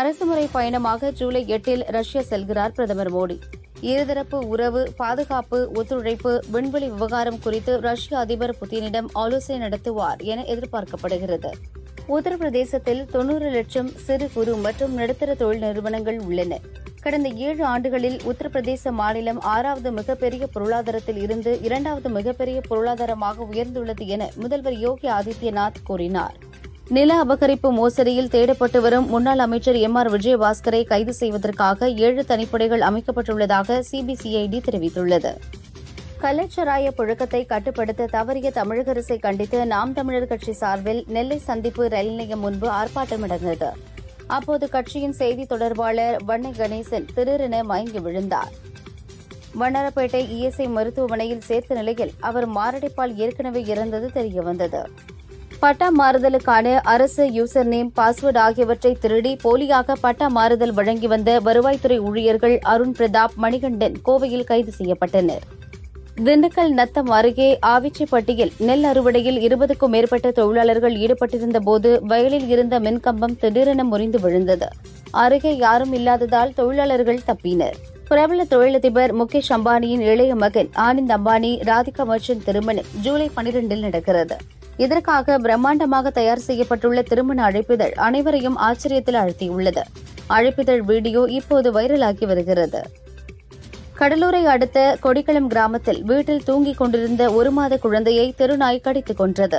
அரசுமுறை பயணமாக ஜூலை எட்டில் ரஷ்யா செல்கிறார் பிரதமர் மோடி இருதரப்பு உறவு பாதுகாப்பு ஒத்துழைப்பு விண்வெளி விவகாரம் குறித்து ரஷ்ய அதிபர் புதினிடம் ஆலோசனை நடத்துவார் என எதிர்பார்க்கப்படுகிறது உத்தரப்பிரதேசத்தில் தொன்னூறு லட்சம் சிறு குறு மற்றும் நடுத்தர தொழில் நிறுவனங்கள் உள்ளன கடந்த ஏழு ஆண்டுகளில் உத்தரப்பிரதேச மாநிலம் ஆறாவது மிகப்பெரிய பொருளாதாரத்தில் இருந்து இரண்டாவது மிகப்பெரிய பொருளாதாரமாக உயர்ந்துள்ளது என முதல்வர் யோகி ஆதித்யநாத் கூறினார் நில அபகரிப்பு மோசடியில் தேடப்பட்டு வரும் முன்னாள் அமைச்சர் எம் ஆர் விஜயபாஸ்கரை கைது செய்வதற்காக ஏழு தனிப்படைகள் அமைக்கப்பட்டுள்ளதாக சிபிசிஐடி தெரிவித்துள்ளது கள்ளச்சாராய புழக்கத்தை கட்டுப்படுத்த தவறிய தமிழக அரசை கண்டித்து நாம் தமிழர் கட்சி சார்பில் நெல்லை சந்திப்பு ரயில் நிலையம் முன்பு ஆர்ப்பாட்டம் நடந்தது அப்போது கட்சியின் செய்தி தொடர்பாளர் வண்ணை கணேசன் திடீரென மயங்கி விழுந்தார் வண்ணாரப்பேட்டை இஎஸ்ஐ மருத்துவமனையில் சேர்த்த நிலையில் அவர் மாரடைப்பால் ஏற்கனவே இறந்தது தெரியவந்தது பட்டா மாறுதலுக்கான அரசு யூசர் நேம் பாஸ்வேர்டு ஆகியவற்றை திருடி போலியாக பட்டா மாறுதல் வழங்கி வந்த வருவாய்த்துறை ஊழியர்கள் அருண் பிரதாப் மணிகண்டன் கோவையில் கைது செய்யப்பட்டனர் திண்டுக்கல் நத்தம் அருகே ஆவிச்சிப்பட்டியில் நெல் அறுவடையில் இருபதுக்கும் மேற்பட்ட தொழிலாளர்கள் ஈடுபட்டிருந்த போது வயலில் இருந்த மின்கம்பம் திடீரென முறிந்து விழுந்தது அருகே யாரும் இல்லாததால் தொழிலாளர்கள் தப்பினர் பிரபல தொழிலதிபர் முகேஷ் அம்பானியின் இளைய மகன் ஆனந்த் அம்பானி ராதிகா மர்ச்சன் திருமணம் ஜூலை பனிரெண்டில் நடக்கிறது இதற்காக பிரம்மாண்டமாக தயார் செய்யப்பட்டுள்ள திருமண அழைப்பிதழ் அனைவரையும் ஆச்சரியத்தில் ஆழ்த்தியுள்ளது அழைப்பிதழ் வீடியோ இப்போது வைரலாகி வருகிறது கடலூரை அடுத்த கொடிக்களம் கிராமத்தில் வீட்டில் தூங்கிக் கொண்டிருந்த ஒரு மாத குழந்தையை தெருநாய் கடித்துக் கொன்றது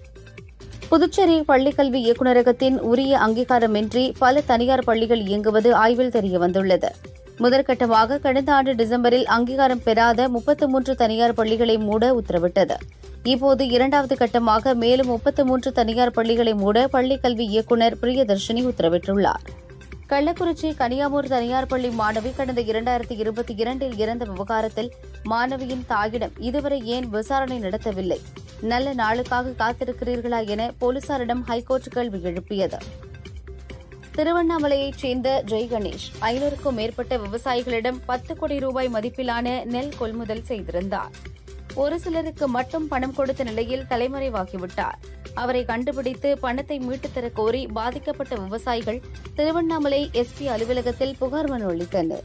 புதுச்சேரி பள்ளிக்கல்வி இயக்குநரகத்தின் உரிய அங்கீகாரமின்றி பல தனியார் பள்ளிகள் இயங்குவது ஆய்வில் தெரியவந்துள்ளது முதற்கட்டமாக கடந்த ஆண்டு டிசம்பரில் அங்கீகாரம் பெறாத முப்பத்து மூன்று தனியார் பள்ளிகளை மூட உத்தரவிட்டது இப்போது இரண்டாவது கட்டமாக மேலும் முப்பத்து மூன்று தனியார் பள்ளிகளை மூட பள்ளிக்கல்வி இயக்குநர் பிரியதர்ஷினி உத்தரவிட்டுள்ளார் கள்ளக்குறிச்சி கனியாமூர் தனியார் பள்ளி மாணவி கடந்த இரண்டாயிரத்தி இருபத்தி இரண்டில் இறந்த விவகாரத்தில் மாணவியின் தாயிடம் இதுவரை ஏன் விசாரணை நடத்தவில்லை நல்ல நாளுக்காக காத்திருக்கிறீர்களா என போலீசாரிடம் ஹைகோர்ட் கேள்வி எழுப்பியது திருவண்ணாமலையைச் சேர்ந்த ஜெய் கணேஷ் ஐநூறுக்கும் மேற்பட்ட விவசாயிகளிடம் பத்து கோடி ரூபாய் மதிப்பிலான நெல் கொள்முதல் செய்திருந்தார் ஒரு சிலருக்கு மட்டும் பணம் கொடுத்த நிலையில் தலைமறைவாகிவிட்டார் அவரை கண்டுபிடித்து பணத்தை மீட்டுத் தரக் கோரி பாதிக்கப்பட்ட விவசாயிகள் திருவண்ணாமலை எஸ்பி அலுவலகத்தில் புகார் மனு அளித்தனர்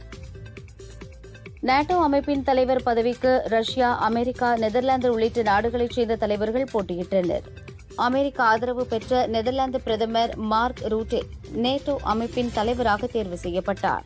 நாட்டோ அமைப்பின் தலைவர் பதவிக்கு ரஷ்யா அமெரிக்கா நெதர்லாந்து உள்ளிட்ட நாடுகளைச் சேர்ந்த தலைவர்கள் போட்டியிட்டனர் அமெரிக்க ஆதரவு பெற்ற நெதர்லாந்து பிரதமர் மார்க் ரூட்டே நேட்டோ அமைப்பின் தலைவராக தேர்வு செய்யப்பட்டார்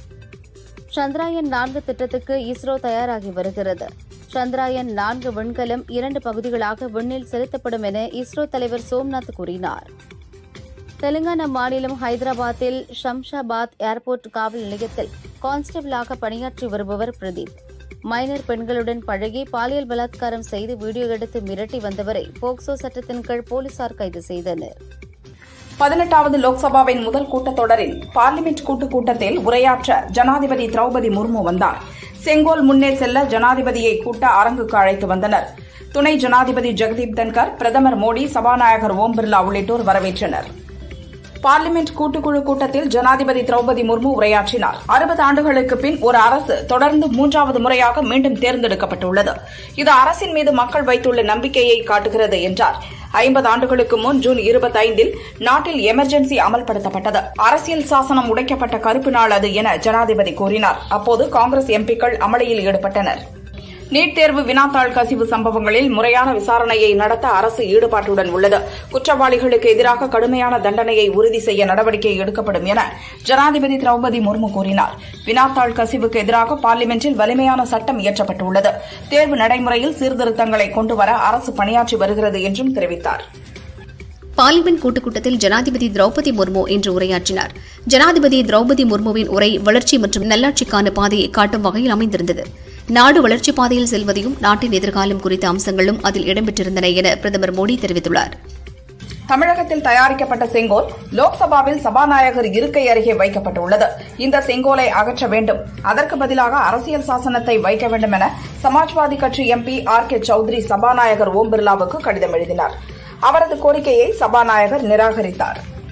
சந்திராயன் நான்கு திட்டத்துக்கு இஸ்ரோ தயாராகி வருகிறது சந்திராயன் நான்கு விண்கலம் இரண்டு பகுதிகளாக விண்ணில் செலுத்தப்படும் என இஸ்ரோ தலைவர் சோம்நாத் கூறினார் தெலுங்கானா மாநிலம் ஹைதராபாத்தில் ஷம்ஷாபாத் ஏர்போர்ட் காவல் நிலையத்தில் கான்ஸ்டபிளாக பணியாற்றி வருபவர் பிரதீப் மைனர் பெண்களுடன் பழகி பாலியல் பலாத்காரம் செய்து வீடியோ எடுத்து மிரட்டி வந்தவரை போக்சோ சட்டத்தின் கீழ் போலீசார் கைது செய்தனர் பதினெட்டாவது லோக்சபாவின் முதல் கூட்டத்தொடரின் பார்லிமெண்ட் கூட்டுக் கூட்டத்தில் உரையாற்ற ஜனாதிபதி திரௌபதி முர்மு வந்தார் செங்கோல் முன்னே செல்ல ஜனாதிபதியை கூட்ட அரங்குக்கு அழைத்து வந்தனர் துணை ஜனாதிபதி ஜெகதீப் தன்கர் பிரதமர் மோடி சபாநாயகர் ஓம் பிர்லா உள்ளிட்டோர் வரவேற்றனர் பார்லிமெண்ட் கூட்டுக்குழு கூட்டத்தில் ஜனாதிபதி திரௌபதி முர்மு உரையாற்றினார் அறுபது ஆண்டுகளுக்கு பின் ஒரு அரசு தொடர்ந்து மூன்றாவது முறையாக மீண்டும் தேர்ந்தெடுக்கப்பட்டுள்ளது இது அரசின் மீது மக்கள் வைத்துள்ள நம்பிக்கையை காட்டுகிறது என்றார் ஐம்பது ஆண்டுகளுக்கு முன் ஜூன் இருபத்தைந்தில் நாட்டில் எமர்ஜென்சி அமல்படுத்தப்பட்டது அரசியல் சாசனம் உடைக்கப்பட்ட கருப்பு நாள் அது என ஜனாதிபதி கூறினார் அப்போது காங்கிரஸ் எம்பிக்கள் அமளியில் ஈடுபட்டனர் நீட் தேர்வு வினாத்தாள் கசிவு சம்பவங்களில் முறையான விசாரணையை நடத்த அரசு ஈடுபாட்டுடன் உள்ளது குற்றவாளிகளுக்கு எதிராக கடுமையான தண்டனையை உறுதி செய்ய நடவடிக்கை எடுக்கப்படும் என ஜனாதிபதி திரௌபதி முர்மு கூறினார் வினாத்தாள் கசிவுக்கு எதிராக பார்லிமென்ட்டில் வலிமையான சட்டம் இயற்றப்பட்டுள்ளது தேர்வு நடைமுறையில் சீர்திருத்தங்களை கொண்டுவர அரசு பணியாற்றி வருகிறது என்றும் தெரிவித்தார் பார்லிமெண்ட் கூட்டுக்கூட்டத்தில் ஜனாதிபதி திரௌபதி முர்மு இன்று உரையாற்றினார் ஜனாதிபதி திரௌபதி முர்முவின் உரை வளர்ச்சி மற்றும் நல்லாட்சிக்கான பாதையை காட்டும் வகையில் அமைந்திருந்தது நாடு வளர்ச்சிப் பாதையில் செல்வதையும் நாட்டின் எதிர்காலம் குறித்த அம்சங்களும் அதில் இடம்பெற்றிருந்தன என பிரதமர் மோடி தெரிவித்துள்ளார் தமிழகத்தில் தயாரிக்கப்பட்ட செங்கோல் லோக்சபாவில் சபாநாயகர் இருக்கை அருகே வைக்கப்பட்டுள்ளது இந்த செங்கோலை அகற்ற வேண்டும் அதற்கு பதிலாக அரசியல் சாசனத்தை வைக்க வேண்டும் என சமாஜ்வாதி கட்சி எம்பி ஆர் கே சௌத்ரி சபாநாயகர் ஓம் பிர்லாவுக்கு கடிதம் எழுதினார் அவரது கோரிக்கையை சபாநாயகர் நிராகரித்தார்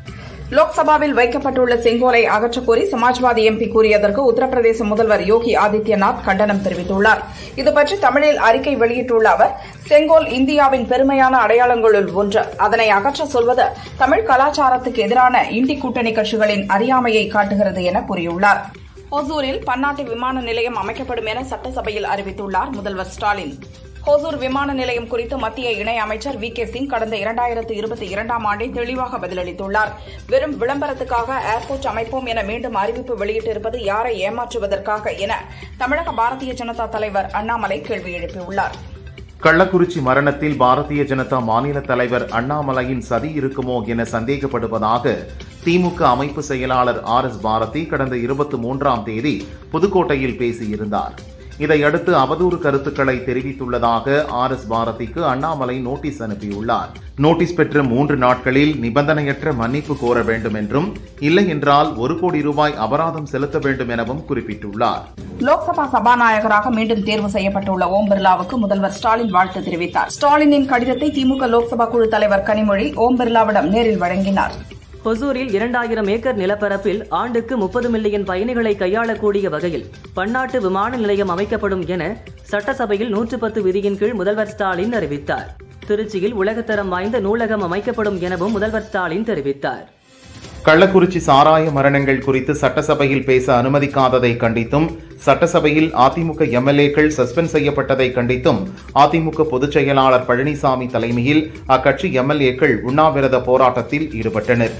லோக்சபாவில் வைக்கப்பட்டுள்ள செங்கோலை அகற்றக் கோரி சமாஜ்வாதி எம்பி கூறியதற்கு உத்தரப்பிரதேச முதல்வர் யோகி ஆதித்யநாத் கண்டனம் தெரிவித்துள்ளார் இதுபற்றி தமிழில் அறிக்கை வெளியிட்டுள்ள அவர் செங்கோல் இந்தியாவின் பெருமையான அடையாளங்களுள் ஒன்று அதனை அகற்ற சொல்வது தமிழ் கலாச்சாரத்துக்கு எதிரான இண்டி கூட்டணி கட்சிகளின் அறியாமையை காட்டுகிறது என கூறியுள்ளார் ஹொசூரில் பன்னாட்டு விமான நிலையம் அமைக்கப்படும் என சட்டசபையில் அறிவித்துள்ளார் முதல்வர் ஸ்டாலின் ஹோசூர் விமான நிலையம் குறித்து மத்திய இணை அமைச்சர் வி கே சிங் கடந்த இரண்டாயிரத்து இருபத்தி இரண்டாம் ஆண்டே தெளிவாக பதிலளித்துள்ளார் வெறும் விளம்பரத்துக்காக ஏர்போர்ட் அமைப்போம் என மீண்டும் அறிவிப்பு வெளியிட்டிருப்பது யாரை ஏமாற்றுவதற்காக என தமிழக பாரதிய ஜனதா தலைவர் அண்ணாமலை கேள்வி எழுப்பியுள்ளார் கள்ளக்குறிச்சி மரணத்தில் பாரதிய ஜனதா மாநில தலைவர் அண்ணாமலையின் சதி இருக்குமோ என சந்தேகப்படுவதாக திமுக அமைப்பு செயலாளர் ஆர் எஸ் பாரதி கடந்த இருபத்தி மூன்றாம் தேதி புதுக்கோட்டையில் பேசியிருந்தார் இதையடுத்து அவதூறு கருத்துக்களை தெரிவித்துள்ளதாக ஆர் எஸ் பாரதிக்கு அண்ணாமலை நோட்டீஸ் அனுப்பியுள்ளார் நோட்டீஸ் பெற்ற மூன்று நாட்களில் நிபந்தனையற்ற மன்னிப்பு கோர வேண்டும் என்றும் இல்லை என்றால் ஒரு கோடி ரூபாய் அபராதம் செலுத்த வேண்டும் எனவும் குறிப்பிட்டுள்ளார் லோக்சபா சபாநாயகராக மீண்டும் தேர்வு செய்யப்பட்டுள்ள ஓம் பிர்லாவுக்கு முதல்வர் ஸ்டாலின் வாழ்த்து தெரிவித்தார் ஸ்டாலினின் கடிதத்தை திமுக லோக்சபா குழு தலைவர் கனிமொழி ஓம் பிர்லாவிடம் நேரில் வழங்கினார் ஹொசூரில் இரண்டாயிரம் ஏக்கர் நிலப்பரப்பில் ஆண்டுக்கு முப்பது மில்லியன் பயணிகளை கையாளக்கூடிய வகையில் பன்னாட்டு விமான நிலையம் அமைக்கப்படும் என சட்டசபையில் நூற்று பத்து விதியின் கீழ் முதல்வர் ஸ்டாலின் அறிவித்தார் திருச்சியில் உலகத்தரம் வாய்ந்த நூலகம் அமைக்கப்படும் எனவும் முதல்வர் ஸ்டாலின் தெரிவித்தார் கள்ளக்குறிச்சி சாராய மரணங்கள் குறித்து சட்டசபையில் பேச அனுமதிக்காததை கண்டித்தும் சட்டசபையில் அதிமுக எம்எல்ஏக்கள் சஸ்பெண்ட் செய்யப்பட்டதை கண்டித்தும் அதிமுக பொதுச் செயலாளர் பழனிசாமி தலைமையில் அக்கட்சி எம்எல்ஏக்கள் உண்ணாவிரத போராட்டத்தில் ஈடுபட்டனர்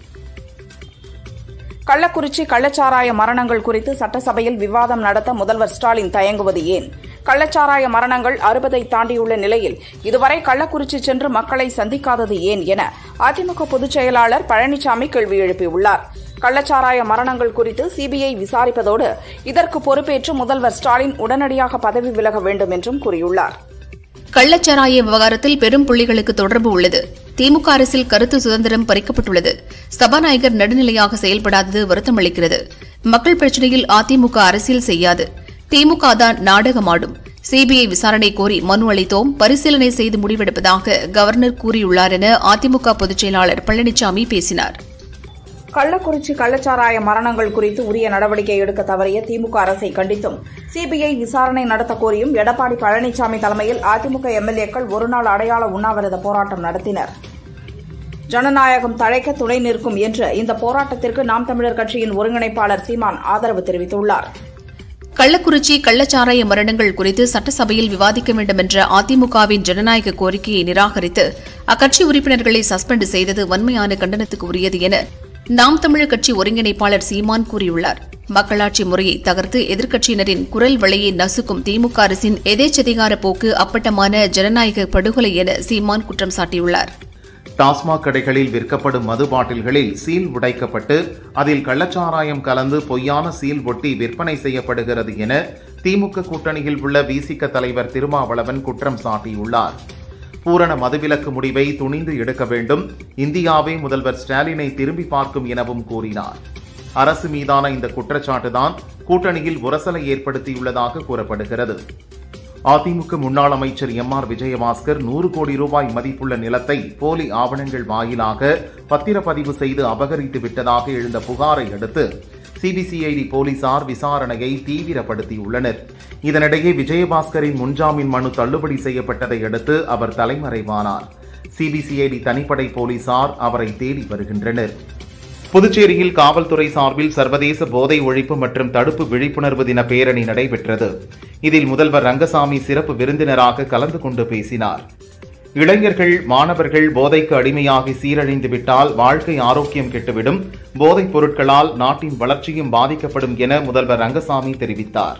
கள்ளக்குறிச்சி கள்ளச்சாராய மரணங்கள் குறித்து சட்டசபையில் விவாதம் நடத்த முதல்வர் ஸ்டாலின் தயங்குவது ஏன் கள்ளச்சாராய மரணங்கள் அறுபதை தாண்டியுள்ள நிலையில் இதுவரை கள்ளக்குறிச்சி சென்று மக்களை சந்திக்காதது ஏன் என அதிமுக பொதுச் செயலாளர் பழனிசாமி கேள்வி எழுப்பியுள்ளார் கள்ளச்சாராய மரணங்கள் குறித்து சிபிஐ விசாரிப்பதோடு இதற்கு பொறுப்பேற்று முதல்வர் ஸ்டாலின் உடனடியாக பதவி விலக வேண்டும் என்றும் கூறியுள்ளார் கள்ளச்சாராய விவகாரத்தில் பெரும் புள்ளிகளுக்கு தொடர்பு உள்ளது திமுக அரசில் கருத்து சுதந்திரம் பறிக்கப்பட்டுள்ளது சபாநாயகர் நடுநிலையாக செயல்படாதது வருத்தமளிக்கிறது மக்கள் பிரச்சினையில் அதிமுக அரசியல் செய்யாது திமுக தான் நாடகமாடும் சிபிஐ விசாரணை கோரி மனு அளித்தோம் பரிசீலனை செய்து முடிவெடுப்பதாக கவர்னர் கூறியுள்ளார் என அதிமுக பொதுச் செயலாளர் பழனிசாமி பேசினார் கள்ளக்குறிச்சி கள்ளச்சாராய மரணங்கள் குறித்து உரிய நடவடிக்கை எடுக்க தவறிய திமுக அரசை கண்டித்தும் சிபிஐ விசாரணை நடத்த கோரியும் எடப்பாடி பழனிசாமி தலைமையில் அதிமுக எம்எல்ஏக்கள் ஒருநாள் அடையாள உண்ணாவிரத போராட்டம் நடத்தினர் ஜனநாயகம் தழைக்க துணை நிற்கும் என்று இந்த போராட்டத்திற்கு நாம் தமிழர் கட்சியின் ஒருங்கிணைப்பாளர் சீமான் ஆதரவு தெரிவித்துள்ளார் கள்ளக்குறிச்சி கள்ளச்சாராய மரணங்கள் குறித்து சட்டசபையில் விவாதிக்க வேண்டும் என்ற அதிமுகவின் ஜனநாயக கோரிக்கையை நிராகரித்து அக்கட்சி உறுப்பினர்களை சஸ்பெண்ட் செய்தது வன்மையான கண்டனத்துக்கு உரியது என நாம் தமிழர் கட்சி ஒருங்கிணைப்பாளர் சீமான் கூறியுள்ளார் மக்களாட்சி முறையை தகர்த்து எதிர்க்கட்சியினரின் குரல் வளையை நசுக்கும் திமுக அரசின் எதேச்சதிகார போக்கு அப்பட்டமான ஜனநாயக படுகொலை என சீமான் குற்றம் சாட்டியுள்ளார் டாஸ்மாக் கடைகளில் விற்கப்படும் மது பாட்டில்களில் சீல் உடைக்கப்பட்டு அதில் கள்ளச்சாராயம் கலந்து பொய்யான சீல் ஒட்டி விற்பனை செய்யப்படுகிறது என திமுக கூட்டணியில் உள்ள விசிக தலைவர் திருமாவளவன் குற்றம் சாட்டியுள்ளார் பூரண மதுவிலக்கு முடிவை துணிந்து எடுக்க வேண்டும் இந்தியாவே முதல்வர் ஸ்டாலினை திரும்பி பார்க்கும் எனவும் கூறினார் அரசு மீதான இந்த குற்றச்சாட்டுதான் கூட்டணியில் உரசலை ஏற்படுத்தியுள்ளதாக கூறப்படுகிறது அதிமுக முன்னாள் அமைச்சர் எம் ஆர் விஜயபாஸ்கர் நூறு கோடி ரூபாய் மதிப்புள்ள நிலத்தை போலி ஆவணங்கள் வாயிலாக பத்திரப்பதிவு செய்து அபகரித்து விட்டதாக எழுந்த புகாரை அடுத்து சிபிசிஐடி போலீசார் விசாரணையை தீவிரப்படுத்தியுள்ளனர் இதனிடையே விஜயபாஸ்கரின் முன்ஜாமீன் மனு தள்ளுபடி செய்யப்பட்டதை அடுத்து அவர் தலைமறைவானார் சிபிசிஐடி தனிப்படை போலீசார் அவரை தேடி வருகின்றனர் புதுச்சேரியில் காவல்துறை சார்பில் சர்வதேச போதை ஒழிப்பு மற்றும் தடுப்பு விழிப்புணர்வு தின பேரணி நடைபெற்றது இதில் முதல்வர் ரங்கசாமி சிறப்பு விருந்தினராக கலந்து கொண்டு பேசினார் இளைஞர்கள் மாணவர்கள் போதைக்கு அடிமையாகி சீரழிந்து விட்டால் வாழ்க்கை ஆரோக்கியம் கெட்டுவிடும் போதைப் பொருட்களால் நாட்டின் வளர்ச்சியும் பாதிக்கப்படும் என முதல்வர் ரங்கசாமி தெரிவித்தார்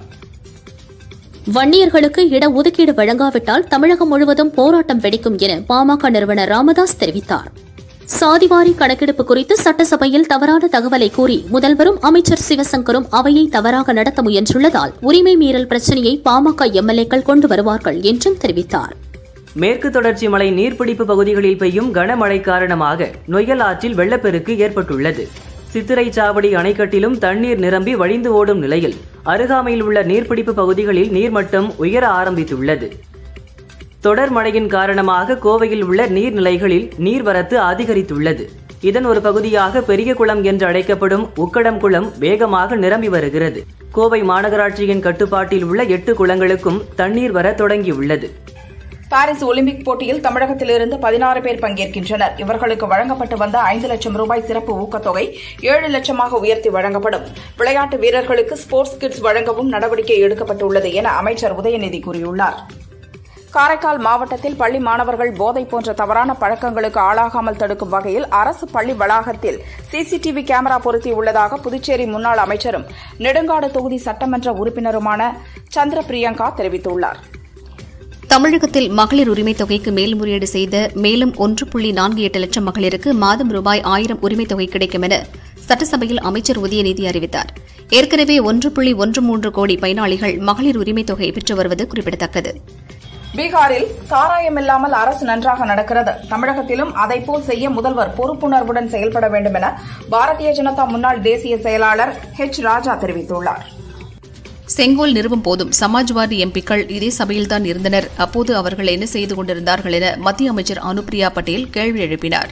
வன்னியர்களுக்கு இடஒதுக்கீடு வழங்காவிட்டால் தமிழகம் முழுவதும் போராட்டம் வெடிக்கும் என பாமக நிறுவனர் ராமதாஸ் தெரிவித்தார் சாதிவாரி கணக்கெடுப்பு குறித்து சட்டசபையில் தவறான தகவலை கூறி முதல்வரும் அமைச்சர் சிவசங்கரும் அவையை தவறாக நடத்த முயன்றுள்ளதால் உரிமை மீறல் பிரச்சினையை பாமக எம்எல்ஏக்கள் கொண்டு வருவார்கள் என்றும் தெரிவித்தார் மேற்கு தொடர்ச்சி மலை நீர்பிடிப்பு பகுதிகளில் பெய்யும் கனமழை காரணமாக நொய்யல் ஆற்றில் வெள்ளப்பெருக்கு ஏற்பட்டுள்ளது சித்திரை சாவடி அணைக்கட்டிலும் தண்ணீர் நிரம்பி வழிந்து ஓடும் நிலையில் அருகாமையில் உள்ள நீர்பிடிப்பு பகுதிகளில் நீர்மட்டம் உயர ஆரம்பித்துள்ளது தொடர் மழையின் காரணமாக கோவையில் உள்ள நீர்நிலைகளில் நீர்வரத்து அதிகரித்துள்ளது இதன் ஒரு பகுதியாக பெரிய குளம் என்று அழைக்கப்படும் உக்கடம் குளம் வேகமாக நிரம்பி வருகிறது கோவை மாநகராட்சியின் கட்டுப்பாட்டில் உள்ள எட்டு குளங்களுக்கும் தண்ணீர் வர தொடங்கியுள்ளது பாரிஸ் ஒலிம்பிக் போட்டியில் தமிழகத்திலிருந்து பதினாறு பேர் பங்கேற்கின்றனர் இவர்களுக்கு வழங்கப்பட்டு வந்த ஐந்து லட்சம் ரூபாய் சிறப்பு ஊக்கத்தொகை ஏழு லட்சமாக உயர்த்தி வழங்கப்படும் விளையாட்டு வீரர்களுக்கு ஸ்போர்ட்ஸ் கிட்ஸ் வழங்கவும் நடவடிக்கை எடுக்கப்பட்டுள்ளது என அமைச்சர் உதயநிதி கூறியுள்ளார் காரைக்கால் மாவட்டத்தில் பள்ளி மாணவர்கள் போதை போன்ற தவறான பழக்கங்களுக்கு ஆளாகாமல் தடுக்கும் வகையில் அரசு பள்ளி வளாகத்தில் சிசிடிவி கேமரா பொருத்தியுள்ளதாக புதுச்சேரி முன்னாள் அமைச்சரும் நெடுங்காடு தொகுதி சட்டமன்ற உறுப்பினருமான சந்திர பிரியங்கா தெரிவித்துள்ளார் தமிழகத்தில் மகளிர் உரிமைத் தொகைக்கு மேல்முறையீடு செய்த மேலும் ஒன்று புள்ளி நான்கு எட்டு லட்சம் மகளிருக்கு மாதம் ரூபாய் ஆயிரம் உரிமைத் தொகை கிடைக்கும் என சட்டசபையில் அமைச்சர் உதயநிதி அறிவித்தார் ஏற்கனவே ஒன்று புள்ளி ஒன்று மூன்று கோடி பயனாளிகள் மகளிர் உரிமைத் தொகை பெற்று வருவது குறிப்பிடத்தக்கது பீகாரில் சாராயம் இல்லாமல் அரசு நன்றாக நடக்கிறது தமிழகத்திலும் அதைப்போல் செய்ய முதல்வர் பொறுப்புணர்வுடன் செயல்பட வேண்டும் என பாரதிய ஜனதா முன்னாள் தேசிய செயலாளர் ஹெச் ராஜா தெரிவித்துள்ளார் செங்கோல் நிறுவும் போதும் சமாஜ்வாதி எம்பிக்கள் இதே சபையில்தான் இருந்தனர் அப்போது அவர்கள் என்ன செய்து கொண்டிருந்தார்கள் என மத்திய அமைச்சர் அனுப்பிரியா பட்டேல் கேள்வி எழுப்பினார்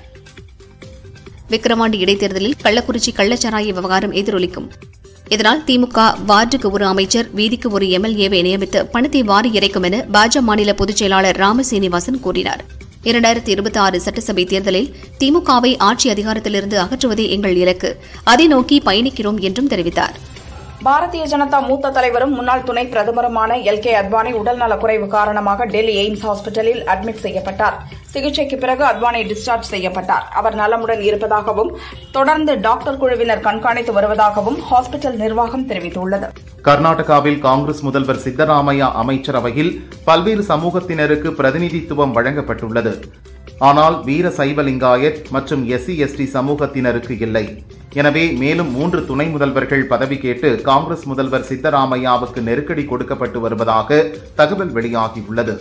விக்கிரவாண்டி இடைத்தேர்தலில் கள்ளக்குறிச்சி கள்ளச்சாராய விவகாரம் எதிரொலிக்கும் இதனால் திமுக வார்டுக்கு ஒரு அமைச்சர் வீதிக்கு ஒரு எம்எல்ஏவை நியமித்து பணத்தை வாரி இறைக்கும் என பாஜக மாநில பொதுச் செயலாளர் ராமசீனிவாசன் கூறினார் இரண்டாயிரத்தி இருபத்தி ஆறு சட்டசபை தேர்தலில் திமுகவை ஆட்சி அதிகாரத்திலிருந்து அகற்றுவதே எங்கள் இலக்கு அதை நோக்கி பயணிக்கிறோம் என்றும் தெரிவித்தார் பாரதிய ஜனதா மூத்த தலைவரும் முன்னாள் துணை பிரதமருமான எல் கே அத்வானி உடல்நலக்குறைவு காரணமாக டெல்லி எய்ம்ஸ் ஹாஸ்பிட்டலில் அட்மிட் செய்யப்பட்டார் சிகிச்சைக்கு பிறகு அத்வானி டிஸ்சார்ஜ் செய்யப்பட்டார் அவர் நலமுடன் இருப்பதாகவும் தொடர்ந்து டாக்டர் குழுவினர் கண்காணித்து வருவதாகவும் ஹாஸ்பிட்டல் நிர்வாகம் தெரிவித்துள்ளது கர்நாடகாவில் காங்கிரஸ் முதல்வர் சித்தராமையா அமைச்சரவையில் பல்வேறு சமூகத்தினருக்கு பிரதிநிதித்துவம் வழங்கப்பட்டுள்ளது ஆனால் வீர சைவலிங்காயத் மற்றும் எஸ்சி எஸ்டி சமூகத்தினருக்கு இல்லை எனவே மேலும் மூன்று துணை முதல்வர்கள் பதவி கேட்டு காங்கிரஸ் முதல்வர் சித்தராமையாவுக்கு நெருக்கடி கொடுக்கப்பட்டு வருவதாக தகவல் வெளியாகியுள்ளது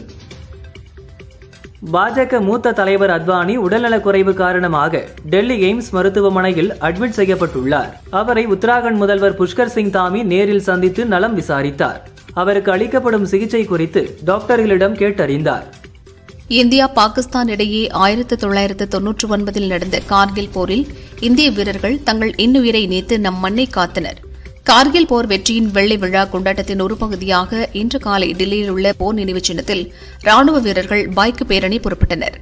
பாஜக மூத்த தலைவர் அத்வானி உடல்நலக்குறைவு காரணமாக டெல்லி எய்ம்ஸ் மருத்துவமனையில் அட்மிட் செய்யப்பட்டுள்ளார் அவரை உத்தராகண்ட் முதல்வர் புஷ்கர் சிங் தாமி நேரில் சந்தித்து நலம் விசாரித்தார் அவருக்கு அளிக்கப்படும் சிகிச்சை குறித்து டாக்டர்களிடம் கேட்டறிந்தார் இந்தியா பாகிஸ்தான் இடையே ஆயிரத்து தொள்ளாயிரத்து தொன்னூற்று ஒன்பதில் நடந்த கார்கில் போரில் இந்திய வீரர்கள் தங்கள் இன்னுயிரை நீத்து நம் மண்ணை காத்தனர் கார்கில் போர் வெற்றியின் வெள்ளை விழா கொண்டாட்டத்தின் ஒரு பகுதியாக இன்று காலை டெல்லியில் உள்ள போர் நினைவுச் சின்னத்தில் ராணுவ வீரர்கள் பைக்கு பேரணி புறப்பட்டனர்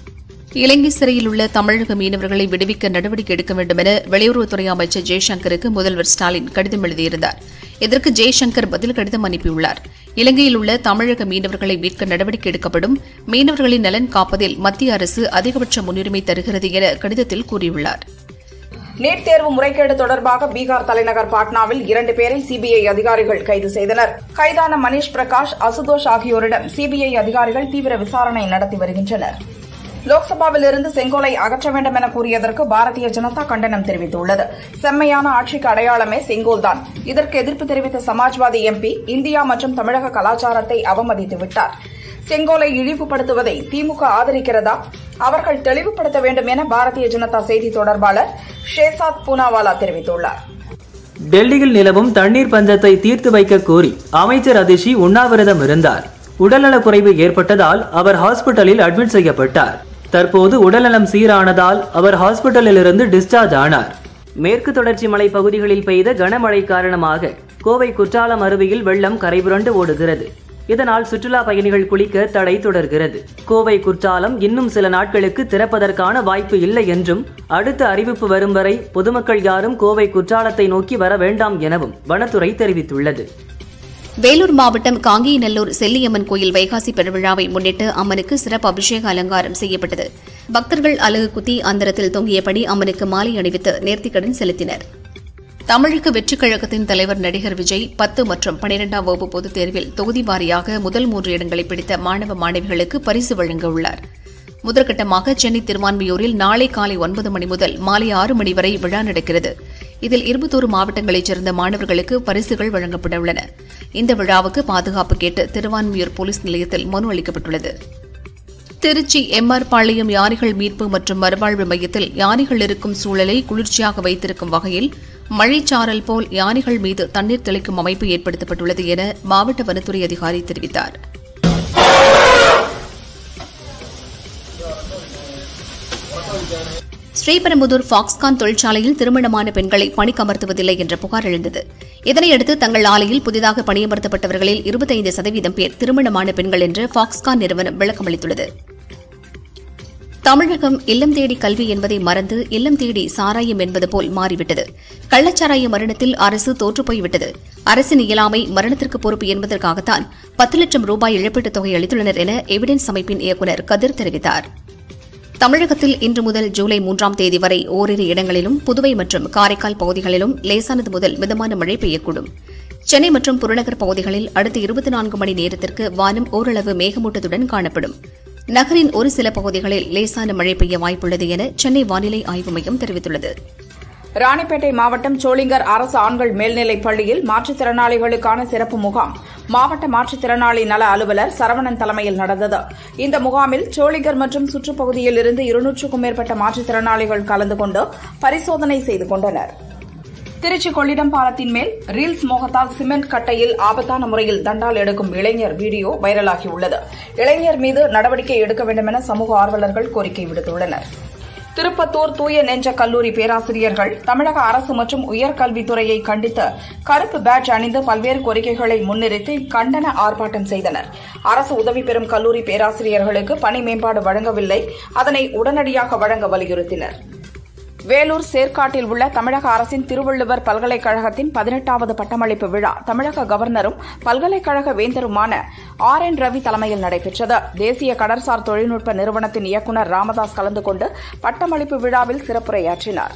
இலங்கை சிறையில் உள்ள தமிழக மீனவர்களை விடுவிக்க நடவடிக்கை எடுக்க வேண்டும் என வெளியுறவுத்துறை அமைச்சர் ஜெய்சங்கருக்கு முதல்வர் ஸ்டாலின் கடிதம் எழுதியிருந்தார் இதற்கு ஜெய்சங்கர் பதில் கடிதம் அனுப்பியுள்ளார் இலங்கையில் உள்ள தமிழக மீனவர்களை மீட்க நடவடிக்கை எடுக்கப்படும் மீனவர்களின் நலன் காப்பதில் மத்திய அரசு அதிகபட்ச முன்னுரிமை தருகிறது என கடிதத்தில் கூறியுள்ளார் நீட் தேர்வு முறைகேடு தொடர்பாக பீகார் தலைநகர் பாட்னாவில் இரண்டு பேரை சிபிஐ அதிகாரிகள் கைது செய்தனர் கைதான மணீஷ் பிரகாஷ் அசுதோஷ் ஆகியோரிடம் சிபிஐ அதிகாரிகள் தீவிர விசாரணை நடத்தி வருகின்றனர் லோக்சபாவிலிருந்து செங்கோலை அகற்ற வேண்டும் என கூறியதற்கு பாரதிய ஜனதா கண்டனம் தெரிவித்துள்ளது செம்மையான ஆட்சிக்கு அடையாளமே செங்கோல்தான் இதற்கு எதிர்ப்பு தெரிவித்த சமாஜ்வாதி எம்பி இந்தியா மற்றும் தமிழக கலாச்சாரத்தை அவமதித்து விட்டார் செங்கோலை இழிவுபடுத்துவதை திமுக ஆதரிக்கிறதா அவர்கள் தெளிவுபடுத்த வேண்டும் என பாரதிய ஜனதா செய்தி தொடர்பாளர் ஷேசாத் பூனாவாலா தெரிவித்துள்ளார் டெல்லியில் நிலவும் தண்ணீர் பஞ்சத்தை தீர்த்து வைக்க கோரி அமைச்சர் அதிஷி உண்ணாவிரதம் இருந்தார் உடல்நலக்குறைவு ஏற்பட்டதால் அவர் ஹாஸ்பிட்டலில் அட்மிட் செய்யப்பட்டார் தற்போது உடல்நலம் சீரானதால் அவர் ஹாஸ்பிட்டலிலிருந்து டிஸ்சார்ஜ் ஆனார் மேற்கு தொடர்ச்சி மலை பகுதிகளில் பெய்த கனமழை காரணமாக கோவை குற்றாலம் அருவியில் வெள்ளம் கரைபுரண்டு ஓடுகிறது இதனால் சுற்றுலா பயணிகள் குளிக்க தடை தொடர்கிறது கோவை குற்றாலம் இன்னும் சில நாட்களுக்கு திறப்பதற்கான வாய்ப்பு இல்லை என்றும் அடுத்த அறிவிப்பு வரும் வரை பொதுமக்கள் யாரும் கோவை குற்றாலத்தை நோக்கி வர வேண்டாம் எனவும் வனத்துறை தெரிவித்துள்ளது வேலூர் மாவட்டம் காங்கேயநல்லூர் செல்லியம்மன் கோயில் வைகாசி பெருவிழாவை முன்னிட்டு அம்மனுக்கு சிறப்பு அபிஷேக அலங்காரம் செய்யப்பட்டது பக்தர்கள் அலகு குத்தி அந்தரத்தில் தொங்கியபடி அம்மனுக்கு மாலை அணிவித்து நேர்த்திக்கடன் செலுத்தினர் தமிழக வெற்றிக் கழகத்தின் தலைவர் நடிகர் விஜய் பத்து மற்றும் பனிரெண்டாம் வகுப்பு பொதுத் தேர்வில் தொகுதி வாரியாக முதல் மூன்று இடங்களை பிடித்த மாணவ மாணவிகளுக்கு பரிசு வழங்க உள்ளார் முதற்கட்டமாக சென்னை திருவான்மியூரில் நாளை காலை ஒன்பது மணி முதல் மாலை ஆறு மணி வரை விழா நடக்கிறது இதில் இருபத்தோரு மாவட்டங்களைச் சேர்ந்த மாணவர்களுக்கு பரிசுகள் வழங்கப்பட உள்ளன இந்த விழாவுக்கு பாதுகாப்பு கேட்டு திருவான்மியூர் போலீஸ் நிலையத்தில் மனு அளிக்கப்பட்டுள்ளது திருச்சி எம்ஆர் பாளையம் யானைகள் மீட்பு மற்றும் மறுவாழ்வு மையத்தில் யானைகள் இருக்கும் சூழலை குளிர்ச்சியாக வைத்திருக்கும் வகையில் மழைச்சாரல் போல் யானைகள் மீது தண்ணீர் தெளிக்கும் அமைப்பு ஏற்படுத்தப்பட்டுள்ளது என மாவட்ட வனத்துறை அதிகாரி தெரிவித்தார் ஸ்ரீபெரும்புதூர் ஃபாக்ஸ்கான் தொழிற்சாலையில் திருமணமான பெண்களை பணிக்கமர்த்துவதில்லை என்ற புகார் எழுந்தது இதனையடுத்து தங்கள் ஆலையில் புதிதாக பணியமர்த்தப்பட்டவர்களில் இருபத்தைந்து சதவீதம் பேர் திருமணமான பெண்கள் என்று ஃபாக்ஸ்கான் நிறுவனம் விளக்கமளித்துள்ளது தமிழகம் இல்லம் தேடி கல்வி என்பதை மறந்து இல்லம் தேடி சாராயம் என்பது போல் மாறிவிட்டது கள்ளச்சாராய மரணத்தில் அரசு தோற்றுப்போய்விட்டது அரசின் இயலாமை மரணத்திற்கு பொறுப்பு என்பதற்காகத்தான் பத்து லட்சம் ரூபாய் இழப்பீட்டுத் தொகை அளித்துள்ளனர் என எவிடன்ஸ் அமைப்பின் இயக்குநர் கதிர் தெரிவித்தார் தமிழகத்தில் இன்று முதல் ஜூலை மூன்றாம் தேதி வரை ஓரிரு இடங்களிலும் புதுவை மற்றும் காரைக்கால் பகுதிகளிலும் லேசானது முதல் மிதமான மழை பெய்யக்கூடும் சென்னை மற்றும் புறநகர் பகுதிகளில் அடுத்த இருபத்தி நான்கு மணி நேரத்திற்கு வானம் ஓரளவு மேகமூட்டத்துடன் காணப்படும் நகரின் ஒரு சில பகுதிகளில் லேசான மழை பெய்ய வாய்ப்புள்ளது என சென்னை வானிலை ஆய்வு மையம் தெரிவித்துள்ளது ராணிப்பேட்டை மாவட்டம் சோளிங்கர் அரசு ஆண்கள் மேல்நிலைப் பள்ளியில் மாற்றுத்திறனாளிகளுக்கான சிறப்பு முகாம் மாவட்ட மாற்றுத்திறனாளி நல அலுவலர் சரவணன் தலைமையில் நடந்தது இந்த முகாமில் சோளிங்கர் மற்றும் சுற்றுப்பகுதியில் இருந்து இருநூற்றுக்கும் மேற்பட்ட மாற்றுத்திறனாளிகள் கலந்து கொண்டு பரிசோதனை செய்து கொண்டனர் திருச்சி கொள்ளிடம் பாலத்தின் மேல் ரீல்ஸ் மோகத்தால் சிமெண்ட் கட்டையில் ஆபத்தான முறையில் தண்டால் எடுக்கும் இளைஞர் வீடியோ வைரலாகியுள்ளது இளைஞர் மீது நடவடிக்கை எடுக்க வேண்டும் என சமூக ஆர்வலர்கள் கோரிக்கை விடுத்துள்ளனர் திருப்பத்தூர் தூய நெஞ்ச கல்லூரி பேராசிரியர்கள் தமிழக அரசு மற்றும் உயர்கல்வித்துறையை கண்டித்து கருப்பு பேட்ஜ் அணிந்து பல்வேறு கோரிக்கைகளை முன்னிறுத்தி கண்டன ஆர்ப்பாட்டம் செய்தனர் அரசு உதவி பெறும் கல்லூரி பேராசிரியர்களுக்கு பணி மேம்பாடு வழங்கவில்லை அதனை உடனடியாக வழங்க வலியுறுத்தினர் வேலூர் சேர்க்காட்டில் உள்ள தமிழக அரசின் திருவள்ளுவர் பல்கலைக்கழகத்தின் பதினெட்டாவது பட்டமளிப்பு விழா தமிழக கவர்னரும் பல்கலைக்கழக வேந்தருமான ஆர் என் ரவி தலைமையில் நடைபெற்றது தேசிய கடற்சார் தொழில்நுட்ப நிறுவனத்தின் இயக்குநர் ராமதாஸ் கலந்து கொண்டு பட்டமளிப்பு விழாவில் சிறப்புரையாற்றினார்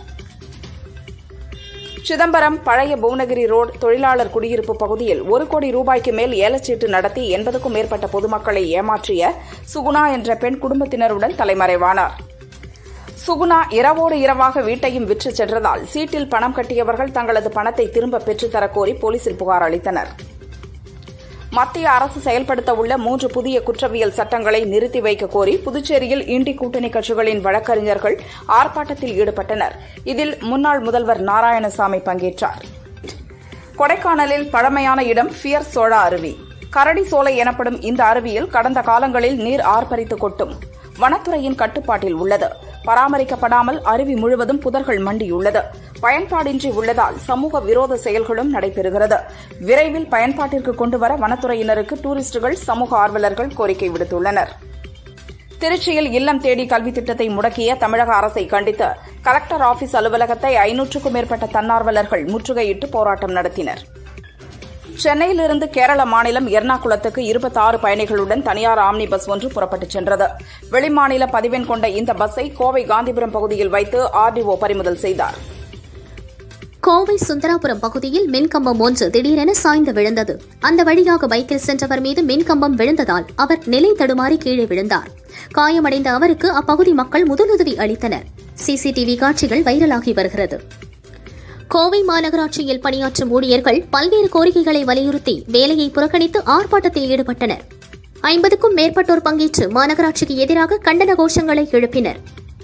சிதம்பரம் பழைய புவனகிரி ரோடு தொழிலாளர் குடியிருப்பு பகுதியில் ஒரு கோடி ரூபாய்க்கு மேல் ஏலச்சீட்டு நடத்தி எண்பதுக்கும் மேற்பட்ட பொதுமக்களை ஏமாற்றிய சுகுணா என்ற பெண் குடும்பத்தினருடன் தலைமறைவானார் சுகுணா இரவோடு இரவாக வீட்டையும் விற்று சென்றதால் சீட்டில் பணம் கட்டியவர்கள் தங்களது பணத்தை திரும்ப பெற்றுத்தரக் கோரி போலீசில் புகார் அளித்தனர் மத்திய அரசு செயல்படுத்த உள்ள மூன்று புதிய குற்றவியல் சட்டங்களை நிறுத்தி வைக்க கோரி புதுச்சேரியில் இண்டி கூட்டணி கட்சிகளின் வழக்கறிஞர்கள் ஆர்ப்பாட்டத்தில் ஈடுபட்டனர் இதில் முன்னாள் முதல்வர் நாராயணசாமி பங்கேற்றார் கொடைக்கானலில் பழமையான இடம் ஃபியர் சோழா அருவி கரடி சோலை எனப்படும் இந்த அருவியில் கடந்த காலங்களில் நீர் ஆர்ப்பரித்து கொட்டும் வனத்துறையின் கட்டுப்பாட்டில் உள்ளது பராமரிக்கப்படாமல் அருவி முழுவதும் புதர்கள் மண்டியுள்ளது பயன்பாடின்றி உள்ளதால் சமூக விரோத செயல்களும் நடைபெறுகிறது விரைவில் பயன்பாட்டிற்கு கொண்டுவர வனத்துறையினருக்கு டூரிஸ்டுகள் சமூக ஆர்வலர்கள் கோரிக்கை விடுத்துள்ளனர் திருச்சியில் இல்லம் தேடி கல்வி திட்டத்தை முடக்கிய தமிழக அரசை கண்டித்து கலெக்டர் ஆபீஸ் அலுவலகத்தை ஐநூற்றுக்கும் மேற்பட்ட தன்னார்வலர்கள் முற்றுகையிட்டு போராட்டம் நடத்தினர் சென்னையிலிருந்து கேரள மாநிலம் எர்ணாகுளத்துக்கு இருபத்தாறு பயணிகளுடன் தனியார் ஆம்னி பஸ் ஒன்று புறப்பட்டுச் சென்றது வெளிமாநில பதிவெண் கொண்ட இந்த பஸ்ஸை கோவை காந்திபுரம் பகுதியில் வைத்து ஆர்டிஓ பறிமுதல் செய்தார் கோவை சுந்தராபுரம் பகுதியில் மின்கம்பம் ஒன்று திடீரென சாய்ந்து விழுந்தது அந்த வழியாக பைக்கில் சென்றவர் மீது மின்கம்பம் விழுந்ததால் அவர் நிலை தடுமாறி கீழே விழுந்தார் காயமடைந்த அவருக்கு அப்பகுதி மக்கள் முதலுதவி அளித்தனர் சிசிடிவி காட்சிகள் வைரலாகி வருகிறது கோவை மாநகராட்சியில் பணியாற்றும் ஊழியர்கள் பல்வேறு கோரிக்கைகளை வலியுறுத்தி வேலையை புறக்கணித்து ஆர்ப்பாட்டத்தில் ஈடுபட்டனர் ஐம்பதுக்கும் மேற்பட்டோர் பங்கேற்று மாநகராட்சிக்கு எதிராக கண்டன கோஷங்களை எழுப்பினர்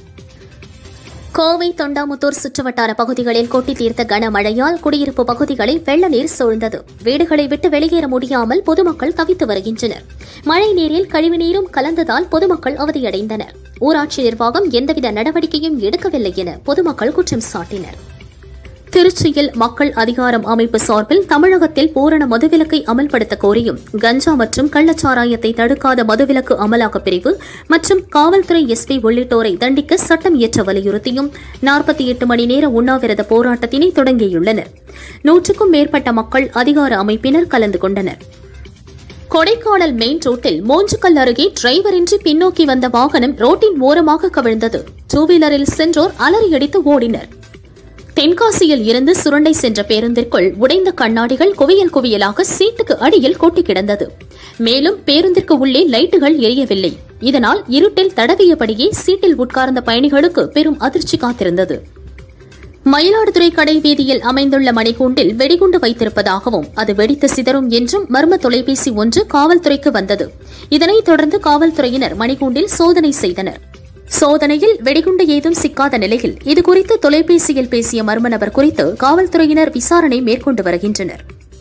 கோவை தொண்டாமுத்தூர் சுற்றுவட்டார பகுதிகளில் கொட்டி தீர்த்த கனமழையால் குடியிருப்பு பகுதிகளில் வெள்ள நீர் சூழ்ந்தது வீடுகளை விட்டு வெளியேற முடியாமல் பொதுமக்கள் தவித்து வருகின்றனர் மழை நீரில் கழிவுநீரும் கலந்ததால் பொதுமக்கள் அவதியடைந்தனர் ஊராட்சி நிர்வாகம் எந்தவித நடவடிக்கையும் எடுக்கவில்லை என பொதுமக்கள் குற்றம் சாட்டினர் திருச்சியில் மக்கள் அதிகாரம் அமைப்பு சார்பில் தமிழகத்தில் பூரண மதுவிலக்கை அமல்படுத்த கோரியும் கஞ்சா மற்றும் கள்ளச்சாராயத்தை தடுக்காத மதுவிலக்கு அமலாக்கப் பிரிவு மற்றும் காவல்துறை எஸ்பி உள்ளிட்டோரை தண்டிக்க சட்டம் இயற்ற வலியுறுத்தியும் நாற்பத்தி எட்டு மணி நேர உண்ணாவிரத போராட்டத்தினை தொடங்கியுள்ளனர் நூற்றுக்கும் மேற்பட்ட மக்கள் அதிகார அமைப்பினர் கலந்து கொண்டனர் கொடைக்கானல் மெயின் ரோட்டில் மூஞ்சுக்கல் அருகே டிரைவரின்றி பின்னோக்கி வந்த வாகனம் ரோட்டின் ஓரமாக கவிழ்ந்தது டூ வீலரில் சென்றோர் அலறியடித்து ஓடினர் தென்காசியில் இருந்து சுரண்டை சென்ற பேருந்திற்குள் உடைந்த கண்ணாடிகள் குவியல் குவியலாக சீட்டுக்கு அடியில் கொட்டி கிடந்தது மேலும் பேருந்திற்கு உள்ளே லைட்டுகள் எரியவில்லை இதனால் இருட்டில் தடவியபடியே சீட்டில் உட்கார்ந்த பயணிகளுக்கு பெரும் அதிர்ச்சி காத்திருந்தது மயிலாடுதுறை கடை வீதியில் அமைந்துள்ள மணிக்கூண்டில் வெடிகுண்டு வைத்திருப்பதாகவும் அது வெடித்து சிதறும் என்றும் மர்ம தொலைபேசி ஒன்று காவல்துறைக்கு வந்தது இதனைத் தொடர்ந்து காவல்துறையினர் மணிக்கூண்டில் சோதனை செய்தனர் சோதனையில் வெடிகுண்டு ஏதும் சிக்காத நிலையில் இதுகுறித்து தொலைபேசியில் பேசிய மர்ம நபர் குறித்து காவல்துறையினர் விசாரணை மேற்கொண்டு வருகின்றனர்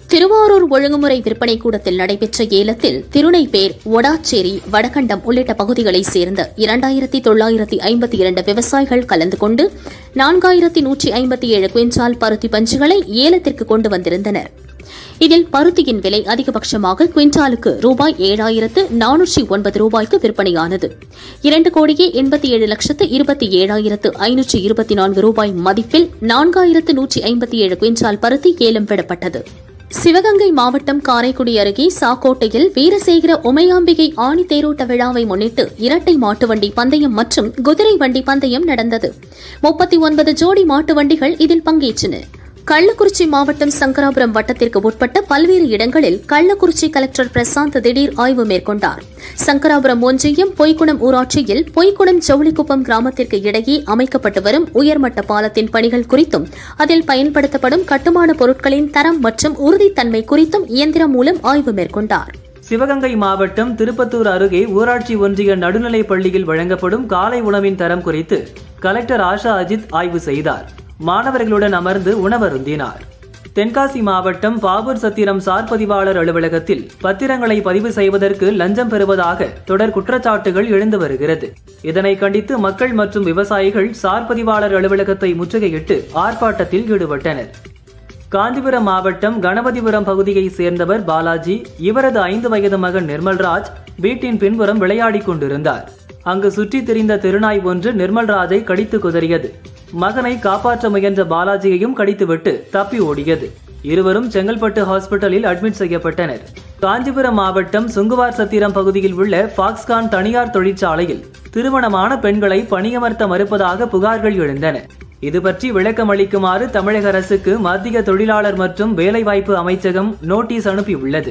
திருவாரூர் ஒழுங்குமுறை விற்பனை கூடத்தில் நடைபெற்ற ஏலத்தில் திருநெய்ப்பேர் ஒடாச்சேரி வடகண்டம் உள்ளிட்ட பகுதிகளைச் சேர்ந்த இரண்டாயிரத்தி தொள்ளாயிரத்தி ஐம்பத்தி இரண்டு விவசாயிகள் கலந்து கொண்டு நான்காயிரத்தி நூற்றி ஐம்பத்தி ஏழு குவிண்டால் பருத்தி பஞ்சுகளை ஏலத்திற்கு கொண்டு வந்திருந்தனர் இதில் பருத்தியின் விலை அதிகபட்சமாக குவிண்டாலுக்கு ரூபாய் ஏழாயிரத்து நானூற்றி ஒன்பது ரூபாய்க்கு விற்பனையானது இரண்டு கோடியே எண்பத்தி ஏழு லட்சத்து இருபத்தி ஏழாயிரத்து ஐநூற்றி இருபத்தி நான்கு ரூபாய் மதிப்பில் நான்காயிரத்து நூற்றி ஐம்பத்தி ஏழு குவிண்டால் பருத்தி ஏலம் விடப்பட்டது சிவகங்கை மாவட்டம் காரைக்குடி அருகே சாக்கோட்டையில் வீரசேகர உமையாம்பிகை ஆணி தேரோட்ட விழாவை முன்னிட்டு இரட்டை மாட்டு வண்டி பந்தயம் மற்றும் குதிரை வண்டி பந்தயம் நடந்தது முப்பத்தி ஒன்பது ஜோடி மாட்டு வண்டிகள் இதில் பங்கேற்றன கள்ளக்குறிச்சி மாவட்டம் சங்கராபுரம் வட்டத்திற்கு உட்பட்ட பல்வேறு இடங்களில் கள்ளக்குறிச்சி கலெக்டர் பிரசாந்த் திடீர் ஆய்வு மேற்கொண்டார் சங்கராபுரம் ஒன்றியம் பொய்க்குணம் ஊராட்சியில் பொய்க்குணம் ஜவுளிக்குப்பம் கிராமத்திற்கு இடையே அமைக்கப்பட்டு வரும் உயர்மட்ட பாலத்தின் பணிகள் குறித்தும் அதில் பயன்படுத்தப்படும் கட்டுமான பொருட்களின் தரம் மற்றும் உறுதித்தன்மை குறித்தும் இயந்திரம் மூலம் ஆய்வு மேற்கொண்டார் சிவகங்கை மாவட்டம் திருப்பத்தூர் அருகே ஊராட்சி ஒன்றிய நடுநிலைப் பள்ளியில் வழங்கப்படும் காலை உணவின் தரம் குறித்து கலெக்டர் ஆஷா அஜித் ஆய்வு செய்தார் மாணவர்களுடன் அமர்ந்து உணவருந்தினார் தென்காசி மாவட்டம் பாபூர் சத்திரம் சார் பதிவாளர் அலுவலகத்தில் பத்திரங்களை பதிவு செய்வதற்கு லஞ்சம் பெறுவதாக தொடர் குற்றச்சாட்டுகள் எழுந்து வருகிறது இதனை கண்டித்து மக்கள் மற்றும் விவசாயிகள் சார் பதிவாளர் அலுவலகத்தை முற்றுகையிட்டு ஆர்ப்பாட்டத்தில் ஈடுபட்டனர் காஞ்சிபுரம் மாவட்டம் கணபதிபுரம் பகுதியைச் சேர்ந்தவர் பாலாஜி இவரது ஐந்து வயது மகன் நிர்மல்ராஜ் வீட்டின் பின்புறம் விளையாடிக் கொண்டிருந்தார் அங்கு சுற்றித் திரிந்த திருநாய் ஒன்று நிர்மல்ராஜை கடித்து குதறியது மகனை காப்பாற்ற முயன்ற பாலாஜியையும் கடித்துவிட்டு தப்பி ஓடியது இருவரும் செங்கல்பட்டு ஹாஸ்பிட்டலில் அட்மிட் செய்யப்பட்டனர் காஞ்சிபுரம் மாவட்டம் சுங்குவார் சத்திரம் பகுதியில் உள்ள ஃபாக்ஸ்கான் தனியார் தொழிற்சாலையில் திருமணமான பெண்களை பணியமர்த்த மறுப்பதாக புகார்கள் எழுந்தன இது பற்றி விளக்கம் அளிக்குமாறு தமிழக அரசுக்கு மத்திய தொழிலாளர் மற்றும் வேலைவாய்ப்பு அமைச்சகம் நோட்டீஸ் அனுப்பியுள்ளது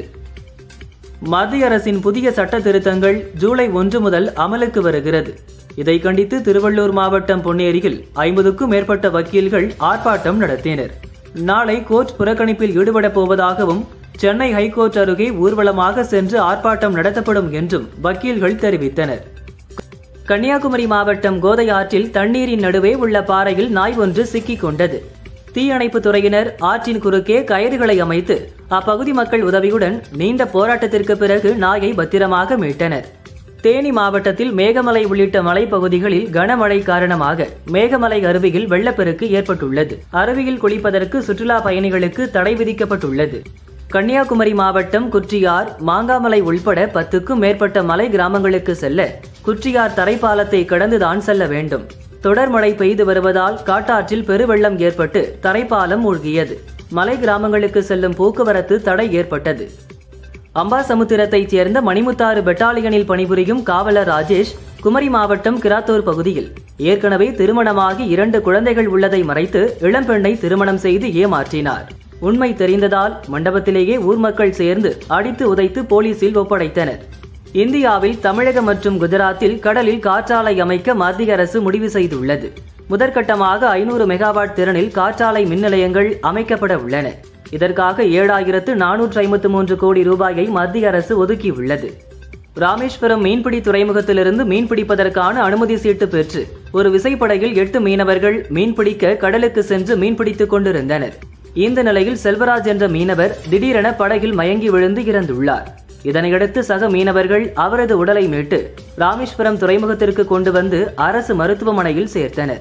மத்திய அரசின் புதிய சட்ட திருத்தங்கள் ஜூலை ஒன்று முதல் அமலுக்கு வருகிறது இதை கண்டித்து திருவள்ளூர் மாவட்டம் பொன்னேரியில் ஐம்பதுக்கும் மேற்பட்ட வக்கீல்கள் ஆர்ப்பாட்டம் நடத்தினர் நாளை கோர்ட் புறக்கணிப்பில் ஈடுபடப் போவதாகவும் சென்னை ஹைகோர்ட் அருகே ஊர்வலமாக சென்று ஆர்ப்பாட்டம் நடத்தப்படும் என்றும் வக்கீல்கள் தெரிவித்தனர் கன்னியாகுமரி மாவட்டம் கோதை ஆற்றில் தண்ணீரின் நடுவே உள்ள பாறையில் நாய் ஒன்று சிக்கிக் கொண்டது தீயணைப்பு துறையினர் ஆற்றின் குறுக்கே கயிறுகளை அமைத்து அப்பகுதி மக்கள் உதவியுடன் நீண்ட போராட்டத்திற்கு பிறகு நாயை பத்திரமாக மீட்டனர் தேனி மாவட்டத்தில் மேகமலை உள்ளிட்ட மலைப்பகுதிகளில் கனமழை காரணமாக மேகமலை அருவியில் வெள்ளப்பெருக்கு ஏற்பட்டுள்ளது அருவியில் குளிப்பதற்கு சுற்றுலா பயணிகளுக்கு தடை விதிக்கப்பட்டுள்ளது கன்னியாகுமரி மாவட்டம் குற்றியார் மாங்காமலை உள்பட பத்துக்கும் மேற்பட்ட மலை கிராமங்களுக்கு செல்ல குற்றியார் தரைப்பாலத்தை கடந்துதான் செல்ல வேண்டும் தொடர் மழை பெய்து வருவதால் காட்டாற்றில் பெருவெள்ளம் ஏற்பட்டு தரைப்பாலம் மூழ்கியது மலை கிராமங்களுக்கு செல்லும் போக்குவரத்து தடை ஏற்பட்டது அம்பாசமுத்திரத்தைச் சேர்ந்த மணிமுத்தாறு பெட்டாலியனில் பணிபுரியும் காவலர் ராஜேஷ் குமரி மாவட்டம் கிராத்தூர் பகுதியில் ஏற்கனவே திருமணமாகி இரண்டு குழந்தைகள் உள்ளதை மறைத்து இளம்பெண்ணை திருமணம் செய்து ஏமாற்றினார் உண்மை தெரிந்ததால் மண்டபத்திலேயே ஊர் மக்கள் சேர்ந்து அடித்து உதைத்து போலீசில் ஒப்படைத்தனர் இந்தியாவில் தமிழகம் மற்றும் குஜராத்தில் கடலில் காற்றாலை அமைக்க மத்திய அரசு முடிவு செய்துள்ளது முதற்கட்டமாக ஐநூறு மெகாவாட் திறனில் காற்றாலை மின் நிலையங்கள் அமைக்கப்பட உள்ளன இதற்காக ஏழாயிரத்து நானூற்று ஐம்பத்து மூன்று கோடி ரூபாயை மத்திய அரசு ஒதுக்கியுள்ளது ராமேஸ்வரம் மீன்பிடி துறைமுகத்திலிருந்து மீன்பிடிப்பதற்கான அனுமதி சீட்டு பெற்று ஒரு விசைப்படகில் எட்டு மீனவர்கள் மீன்பிடிக்க கடலுக்கு சென்று மீன்பிடித்துக் கொண்டிருந்தனர் இந்த நிலையில் செல்வராஜ் என்ற மீனவர் திடீரென படகில் மயங்கி விழுந்து இறந்துள்ளார் இதனையடுத்து சக மீனவர்கள் அவரது உடலை மீட்டு ராமேஸ்வரம் துறைமுகத்திற்கு கொண்டு வந்து அரசு மருத்துவமனையில் சேர்த்தனர்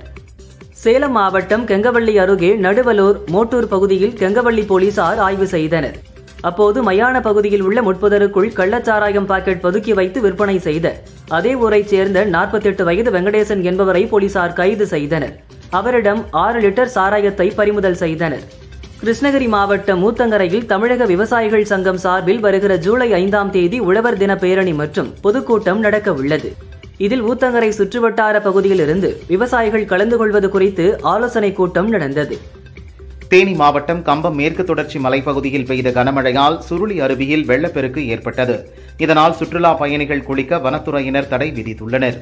சேலம் மாவட்டம் கெங்கவள்ளி அருகே நடுவலூர் மோட்டூர் பகுதியில் கெங்கவள்ளி போலீசார் ஆய்வு செய்தனர் அப்போது மயான பகுதியில் உள்ள முட்புதருக்குள் கள்ளச்சாராயம் பாக்கெட் பதுக்கி வைத்து விற்பனை செய்த அதே ஊரைச் சேர்ந்த 48 வயது வெங்கடேசன் என்பவரை போலீசார் கைது செய்தனர் அவரிடம் ஆறு லிட்டர் சாராயத்தை பறிமுதல் செய்தனர் கிருஷ்ணகிரி மாவட்டம் மூத்தங்கரையில் தமிழக விவசாயிகள் சங்கம் சார்பில் வருகிற ஜூலை ஐந்தாம் தேதி உழவர் தின பேரணி மற்றும் பொதுக்கூட்டம் நடக்க உள்ளது இதில் ஊத்தங்கரை சுற்றுவட்டார பகுதியில் இருந்து விவசாயிகள் கலந்து கொள்வது குறித்து ஆலோசனை கூட்டம் நடந்தது தேனி மாவட்டம் கம்பம் மேற்கு தொடர்ச்சி மலைப்பகுதியில் பெய்த கனமழையால் சுருளி அருவியில் வெள்ளப்பெருக்கு ஏற்பட்டது இதனால் சுற்றுலா பயணிகள் குளிக்க வனத்துறையினர் தடை விதித்துள்ளனர்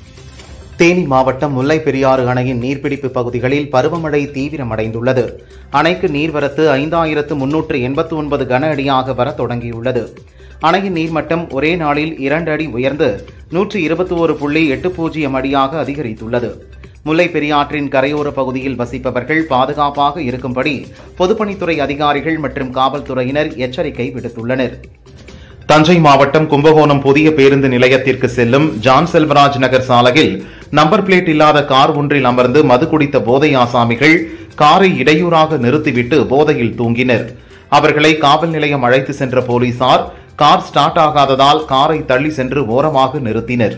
தேனி மாவட்டம் முல்லை பெரியாறு அணையின் நீர்பிடிப்பு பகுதிகளில் பருவமழை தீவிரமடைந்துள்ளது அணைக்கு நீர்வரத்து ஐந்தாயிரத்து முன்னூற்று எண்பத்து ஒன்பது கன அடியாக வர தொடங்கியுள்ளது அணையின் நீர்மட்டம் ஒரே நாளில் இரண்டு அடி உயர்ந்து நூற்று இருபத்தி ஒரு புள்ளி எட்டு பூஜ்ஜியம் அடியாக அதிகரித்துள்ளது முல்லை பெரியாற்றின் கரையோர பகுதியில் வசிப்பவர்கள் பாதுகாப்பாக இருக்கும்படி பொதுப்பணித்துறை அதிகாரிகள் மற்றும் காவல்துறையினர் எச்சரிக்கை விடுத்துள்ளனர் தஞ்சை மாவட்டம் கும்பகோணம் புதிய பேருந்து நிலையத்திற்கு செல்லும் ஜான் செல்வராஜ் நகர் சாலையில் நம்பர் பிளேட் இல்லாத கார் ஒன்றில் அமர்ந்து மது குடித்த போதை ஆசாமிகள் காரை இடையூறாக நிறுத்திவிட்டு போதையில் தூங்கினர் அவர்களை காவல் நிலையம் அழைத்து சென்ற போலீசார் கார் ஸ்டார்ட் ஆகாததால் காரை தள்ளி சென்று ஓரமாக நிறுத்தினர்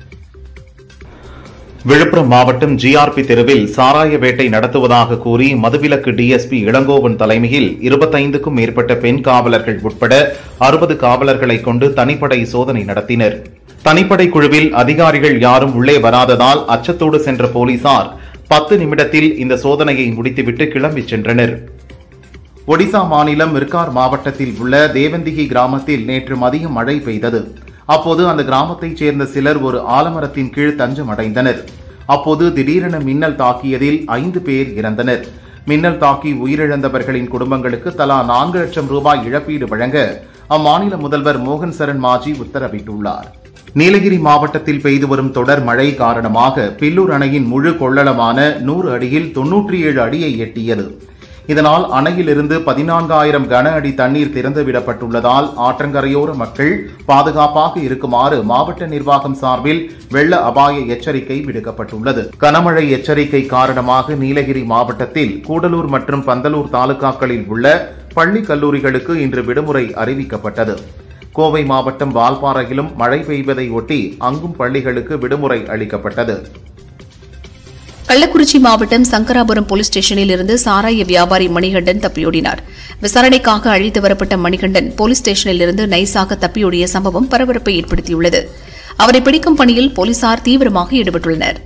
விழுப்புரம் மாவட்டம் ஜிஆர்பி தெருவில் சாராய வேட்டை நடத்துவதாக கூறி மதுவிலக்கு டிஎஸ்பி இளங்கோவன் தலைமையில் இருபத்தைந்துக்கும் மேற்பட்ட பெண் காவலர்கள் உட்பட அறுபது காவலர்களை கொண்டு தனிப்படை சோதனை நடத்தினர் தனிப்படை குழுவில் அதிகாரிகள் யாரும் உள்ளே வராததால் அச்சத்தோடு சென்ற போலீசார் பத்து நிமிடத்தில் இந்த சோதனையை முடித்துவிட்டு கிளம்பிச் சென்றனர் ஒடிசா மாநிலம் மிர்கார் மாவட்டத்தில் உள்ள தேவந்திகி கிராமத்தில் நேற்று மதியம் மழை பெய்தது அப்போது அந்த கிராமத்தைச் சேர்ந்த சிலர் ஒரு ஆலமரத்தின் கீழ் தஞ்சம் அடைந்தனர் அப்போது திடீரென மின்னல் தாக்கியதில் ஐந்து பேர் இறந்தனர் மின்னல் தாக்கி உயிரிழந்தவர்களின் குடும்பங்களுக்கு தலா நான்கு லட்சம் ரூபாய் இழப்பீடு வழங்க அம்மாநில முதல்வர் மோகன் சரண் மாஜி உத்தரவிட்டுள்ளார் நீலகிரி மாவட்டத்தில் பெய்து வரும் தொடர் மழை காரணமாக பில்லூர் அணையின் முழு கொள்ளளமான நூறு அடியில் தொன்னூற்றி ஏழு அடியை எட்டியது இதனால் அணையிலிருந்து பதினான்காயிரம் கன அடி தண்ணீர் திறந்துவிடப்பட்டுள்ளதால் ஆற்றங்கரையோர மக்கள் பாதுகாப்பாக இருக்குமாறு மாவட்ட நிர்வாகம் சார்பில் வெள்ள அபாய எச்சரிக்கை விடுக்கப்பட்டுள்ளது கனமழை எச்சரிக்கை காரணமாக நீலகிரி மாவட்டத்தில் கூடலூர் மற்றும் பந்தலூர் தாலுகாக்களில் உள்ள பள்ளி கல்லூரிகளுக்கு இன்று விடுமுறை அறிவிக்கப்பட்டது கோவை மாவட்டம் வால்பாறையிலும் மழை பெய்வதை ஒட்டி அங்கும் பள்ளிகளுக்கு விடுமுறை அளிக்கப்பட்டது கள்ளக்குறிச்சி மாவட்டம் சங்கராபுரம் போலீஸ் ஸ்டேஷனில் இருந்து சாராய வியாபாரி மணிகண்டன் தப்பியோடினார் விசாரணைக்காக அழைத்து வரப்பட்ட மணிகண்டன் போலீஸ் ஸ்டேஷனில் இருந்து நைஸாக தப்பியோடிய சம்பவம் பரபரப்பை ஏற்படுத்தியுள்ளது அவரை பிடிக்கும் பணியில் போலீசார் தீவிரமாக ஈடுபட்டுள்ளனர்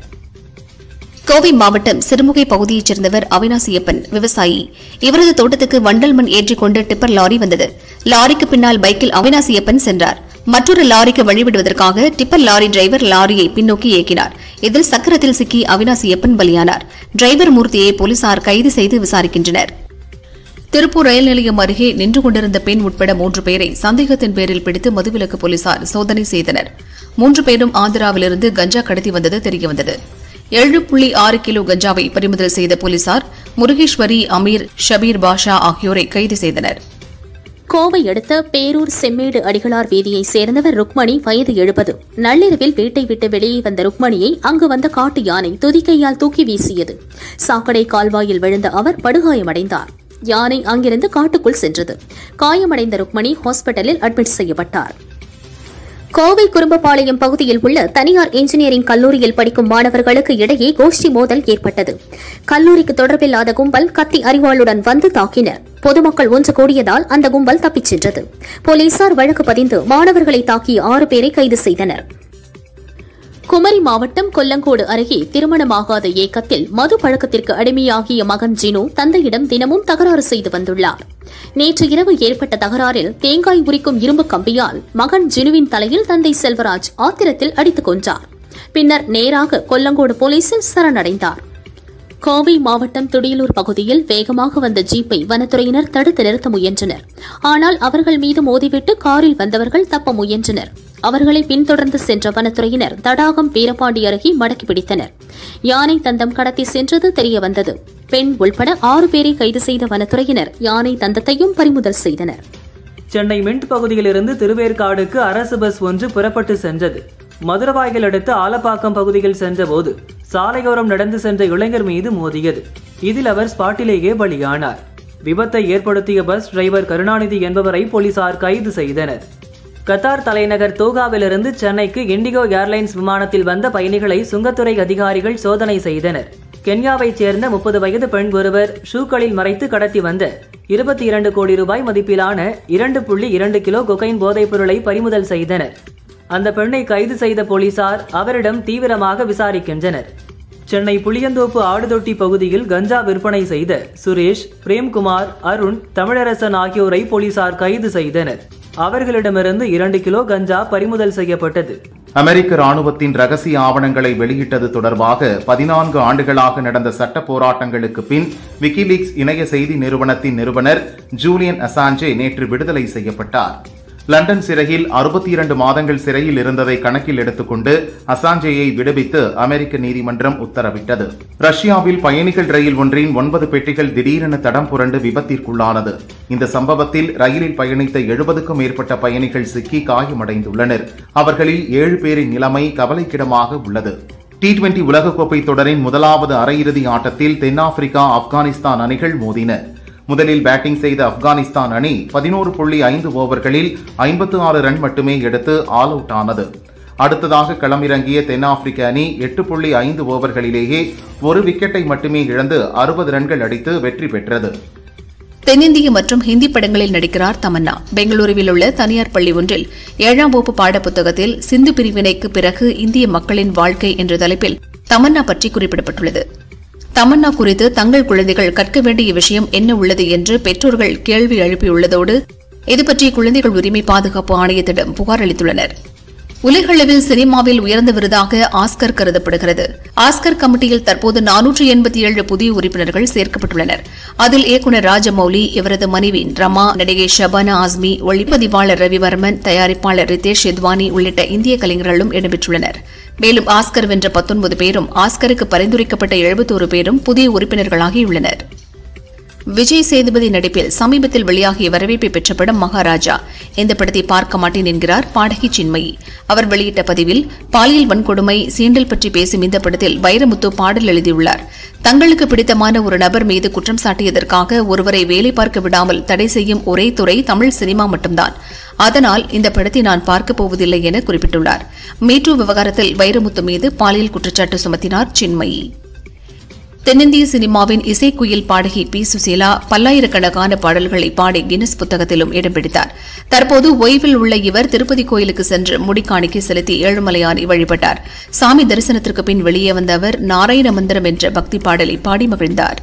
கோவை மாவட்டம் சிறுமுகை பகுதியைச் சேர்ந்தவர் அவினாசியப்பன் விவசாயி இவரது தோட்டத்துக்கு வண்டல் மண் ஏற்றிக்கொண்டு டிப்பர் லாரி வந்தது லாரிக்கு பின்னால் பைக்கில் அவினாசியப்பன் சென்றார் மற்றொரு லாரிக்கு வழிவிடுவதற்காக டிப்பர் லாரி டிரைவர் லாரியை பின்னோக்கி இயக்கினார் இதில் சக்கரத்தில் சிக்கி அவினாசியப்பன் பலியானார் டிரைவர் மூர்த்தியை போலீசார் கைது செய்து விசாரிக்கின்றனர் திருப்பூர் ரயில் நிலையம் அருகே நின்று கொண்டிருந்த பெண் உட்பட மூன்று பேரை சந்தேகத்தின் பேரில் பிடித்து மதுவிலக்கு போலீசார் சோதனை செய்தனர் மூன்று பேரும் ஆந்திராவிலிருந்து கஞ்சா கடத்தி வந்தது தெரியவந்தது ஏழு புள்ளி ஆறு கிலோ கஞ்சாவை பறிமுதல் செய்த போலீசார் முருகேஸ்வரி அமீர் ஷபீர் பாஷா ஆகியோரை கைது செய்தனர் கோவை அடுத்த பேரூர் செம்மேடு அடிகளார் வீதியைச் சேர்ந்தவர் ருக்மணி வயது எழுபது நள்ளிரவில் வீட்டை விட்டு வெளியே வந்த ருக்மணியை அங்கு வந்த காட்டு யானை துதிக்கையால் தூக்கி வீசியது சாக்கடை கால்வாயில் விழுந்த அவர் படுகாயமடைந்தார் யானை அங்கிருந்து காட்டுக்குள் சென்றது காயமடைந்த ருக்மணி ஹாஸ்பிட்டலில் அட்மிட் செய்யப்பட்டார் கோவை குறும்பபாளையம் பகுதியில் உள்ள தனியார் இன்ஜினியரிங் கல்லூரியில் படிக்கும் மாணவர்களுக்கு இடையே கோஷ்டி மோதல் ஏற்பட்டது கல்லூரிக்கு தொடர்பில்லாத கும்பல் கத்தி அறிவாளுடன் வந்து தாக்கினர் பொதுமக்கள் ஒன்று கூடியதால் அந்த கும்பல் தப்பிச் சென்றது போலீசார் வழக்கு பதிந்து மாணவர்களை தாக்கிய ஆறு பேரை கைது செய்தனர் குமரி மாவட்டம் கொல்லங்கோடு அருகே திருமணமாகாத ஏக்கத்தில் மது பழக்கத்திற்கு அடிமையாகிய மகன் ஜினு தந்தையிடம் தினமும் தகராறு செய்து வந்துள்ளார் நேற்று இரவு ஏற்பட்ட தகராறில் தேங்காய் உரிக்கும் இரும்பு கம்பியால் மகன் ஜினுவின் தலையில் தந்தை செல்வராஜ் ஆத்திரத்தில் அடித்துக் கொன்றார் பின்னர் நேராக கொல்லங்கோடு போலீசில் சரணடைந்தார் கோவை மாவட்டம் துடியலூர் பகுதியில் வேகமாக வந்த ஜீப்பை வனத்துறையினர் தடுத்து நிறுத்த முயன்றனர் ஆனால் அவர்கள் மீது மோதிவிட்டு காரில் வந்தவர்கள் தப்ப முயன்றனர் அவர்களை பின்தொடர்ந்து சென்ற வனத்துறையினர் தடாகம் வீரபாண்டி அருகே மடக்கி பிடித்தனர் யானை தந்தம் கடத்தி சென்றது தெரியவந்தது பெண் உள்பட ஆறு பேரை கைது செய்த வனத்துறையினர் யானை தந்தத்தையும் பறிமுதல் செய்தனர் சென்னை மின்ட் பகுதியிலிருந்து திருவேற்காடுக்கு அரசு பஸ் ஒன்று புறப்பட்டு சென்றது மதுரவாய்கள் அடுத்த ஆலப்பாக்கம் பகுதியில் சென்றபோது சாலையோரம் நடந்து சென்ற இளைஞர் மீது மோதியது இதில் அவர் ஸ்பாட்டிலேயே பலியானார் விபத்தை ஏற்படுத்திய பஸ் டிரைவர் கருணாநிதி என்பவரை போலீசார் கைது செய்தனர் கத்தார் தலைநகர் தோகாவிலிருந்து சென்னைக்கு இண்டிகோ ஏர்லைன்ஸ் விமானத்தில் வந்த பயணிகளை சுங்கத்துறை அதிகாரிகள் சோதனை செய்தனர் கென்யாவைச் சேர்ந்த முப்பது வயது பெண் ஒருவர் ஷூக்களில் மறைத்து கடத்தி வந்த இருபத்தி இரண்டு கோடி ரூபாய் மதிப்பிலான இரண்டு புள்ளி இரண்டு கிலோ கொகைன் போதைப் பொருளை பறிமுதல் செய்தனர் அந்த பெண்ணை கைது செய்த போலீசார் அவரிடம் தீவிரமாக விசாரிக்கின்றனர் சென்னை புளியந்தோப்பு ஆடுதொட்டி பகுதியில் கஞ்சா விற்பனை செய்த சுரேஷ் பிரேம்குமார் அருண் தமிழரசன் ஆகியோரை போலீசார் கைது செய்தனர் அவர்களிடமிருந்து இரண்டு கிலோ கஞ்சா பறிமுதல் செய்யப்பட்டது அமெரிக்க ராணுவத்தின் ரகசிய ஆவணங்களை வெளியிட்டது தொடர்பாக பதினான்கு ஆண்டுகளாக நடந்த சட்ட போராட்டங்களுக்கு பின் விக்கிலீக்ஸ் இணைய செய்தி நிறுவனத்தின் நிறுவனர் ஜூலியன் அசாஞ்சே நேற்று விடுதலை செய்யப்பட்டார் லண்டன் சிறையில் அறுபத்தி இரண்டு மாதங்கள் சிறையில் இருந்ததை கணக்கில் எடுத்துக்கொண்டு அசாஞ்சேயை விடுவித்து அமெரிக்க நீதிமன்றம் உத்தரவிட்டது ரஷ்யாவில் பயணிகள் ரயில் ஒன்றின் ஒன்பது பெட்டிகள் திடீரென தடம் புரண்டு விபத்திற்குள்ளானது இந்த சம்பவத்தில் ரயிலில் பயணித்த எழுபதுக்கும் மேற்பட்ட பயணிகள் சிக்கி காயமடைந்துள்ளனர் அவர்களில் ஏழு பேரின் நிலைமை கவலைக்கிடமாக உள்ளது டி டுவெண்டி உலகக்கோப்பை தொடரின் முதலாவது அரையிறுதி ஆட்டத்தில் தென்னாப்பிரிக்கா ஆப்கானிஸ்தான் அணிகள் மோதின முதலில் பேட்டிங் செய்த ஆப்கானிஸ்தான் அணி பதினோரு புள்ளி ஐந்து ஓவர்களில் ஐம்பத்து ஆறு ரன் மட்டுமே எடுத்து ஆல் அவுட் ஆனது அடுத்ததாக களமிறங்கிய தென்னாப்பிரிக்க அணி எட்டு புள்ளி ஐந்து ஓவர்களிலேயே ஒரு விக்கெட்டை மட்டுமே இழந்து அறுபது ரன்கள் அடித்து வெற்றி பெற்றது தென்னிந்திய மற்றும் ஹிந்தி படங்களில் நடிக்கிறார் தமன்னா பெங்களூருவில் உள்ள தனியார் பள்ளி ஒன்றில் ஏழாம் வகுப்பு பாடப்புத்தகத்தில் சிந்து பிரிவினைக்கு பிறகு இந்திய மக்களின் வாழ்க்கை என்ற தலைப்பில் தமன்னா பற்றி குறிப்பிடப்பட்டுள்ளது தமன்னா குறித்து தங்கள் குழந்தைகள் கற்க வேண்டிய விஷயம் என்ன உள்ளது என்று பெற்றோர்கள் கேள்வி எழுப்பியுள்ளதோடு இதுபற்றி குழந்தைகள் உரிமை பாதுகாப்பு ஆணையத்திடம் புகார் அளித்துள்ளனர் உலகளவில் சினிமாவில் உயர்ந்த விருதாக ஆஸ்கர் கருதப்படுகிறது ஆஸ்கர் கமிட்டியில் தற்போது நானூற்று எண்பத்தி ஏழு புதிய உறுப்பினர்கள் சேர்க்கப்பட்டுள்ளனர் அதில் இயக்குநர் ராஜமௌலி இவரது மனைவி ரமா நடிகை ஷபானா ஆஸ்மி ஒளிப்பதிவாளர் ரவிவர்மன் தயாரிப்பாளர் ரிதேஷ் எத்வானி உள்ளிட்ட இந்திய கலைஞர்களும் இடம்பெற்றுள்ளனர் மேலும் ஆஸ்கர் வென்ற பத்தொன்பது பேரும் ஆஸ்கருக்கு பரிந்துரைக்கப்பட்ட எழுபத்தோரு பேரும் புதிய உறுப்பினர்களாகியுள்ளனர் விஜய் சேதுபதி நடிப்பில் சமீபத்தில் வெளியாகிய வரவேற்பை பெற்ற படம் மகாராஜா இந்த படத்தை பார்க்க மாட்டேன் என்கிறார் பாடகி சின்மயி அவர் வெளியிட்ட பதிவில் பாலியல் வன்கொடுமை சீண்டல் பற்றி பேசும் இந்த படத்தில் வைரமுத்து பாடல் எழுதியுள்ளார் தங்களுக்கு பிடித்தமான ஒரு நபர் மீது குற்றம் சாட்டியதற்காக ஒருவரை வேலை பார்க்க விடாமல் தடை செய்யும் ஒரே துறை தமிழ் சினிமா மட்டும்தான் அதனால் இந்த படத்தை நான் பார்க்கப் போவதில்லை என குறிப்பிட்டுள்ளார் மீட்டூ விவகாரத்தில் வைரமுத்து மீது பாலியல் குற்றச்சாட்டு சுமத்தினார் சின்மயி தென்னிந்திய சினிமாவின் இசைக்குயில் பாடகி பி சுசீலா பல்லாயிரக்கணக்கான பாடல்களை பாடி கின்னஸ் புத்தகத்திலும் இடம் பிடித்தார் தற்போது ஓய்வில் உள்ள இவர் திருப்பதி கோயிலுக்கு சென்று முடிக்காணிக்கை செலுத்தி ஏழுமலையானை வழிபட்டார் சாமி தரிசனத்திற்கு பின் வெளியே வந்த அவர் நாராயண மந்திரம் என்ற பக்தி பாடலை பாடி மகிழ்ந்தார்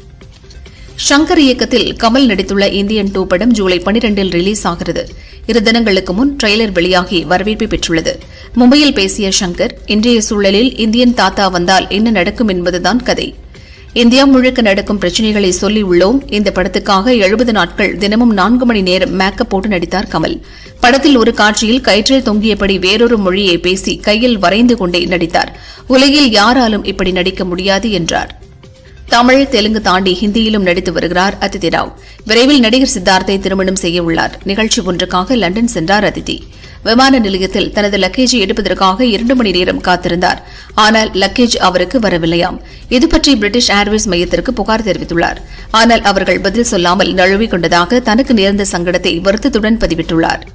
ஷங்கர் இயக்கத்தில் கமல் நடித்துள்ள இந்தியன் டூ படம் ஜூலை பனிரெண்டில் ரிலீஸ் ஆகிறது இரு தினங்களுக்கு முன் ட்ரெய்லர் வெளியாகி வரவேற்பை பெற்றுள்ளது மும்பையில் பேசிய ஷங்கர் இன்றைய சூழலில் இந்தியன் தாத்தா வந்தால் என்ன நடக்கும் என்பதுதான் கதை இந்தியா முழுக்க நடக்கும் பிரச்சினைகளை சொல்லி உள்ளோம் இந்த படத்துக்காக எழுபது நாட்கள் தினமும் நான்கு மணி நேரம் மேக்கப் போட்டு நடித்தார் கமல் படத்தில் ஒரு காட்சியில் கயிற்றில் தொங்கியபடி வேறொரு மொழியை பேசி கையில் வரைந்து கொண்டே நடித்தார் உலகில் யாராலும் இப்படி நடிக்க முடியாது என்றார் தமிழ் தெலுங்கு தாண்டி ஹிந்தியிலும் நடித்து வருகிறார் அதிதி ராவ் விரைவில் நடிகர் சித்தார்த்தை திருமணம் செய்ய உள்ளார் நிகழ்ச்சி ஒன்றுக்காக லண்டன் சென்றார் அதிதி விமான நிலையத்தில் தனது லக்கேஜை எடுப்பதற்காக இரண்டு மணி நேரம் காத்திருந்தார் ஆனால் லக்கேஜ் அவருக்கு வரவில்லையாம் இதுபற்றி பிரிட்டிஷ் ஏர்வேஸ் மையத்திற்கு புகார் தெரிவித்துள்ளார் ஆனால் அவர்கள் பதில் சொல்லாமல் நழுவிக் கொண்டதாக தனக்கு நேர்ந்த சங்கடத்தை வருத்தத்துடன் பதிவிட்டுள்ளார்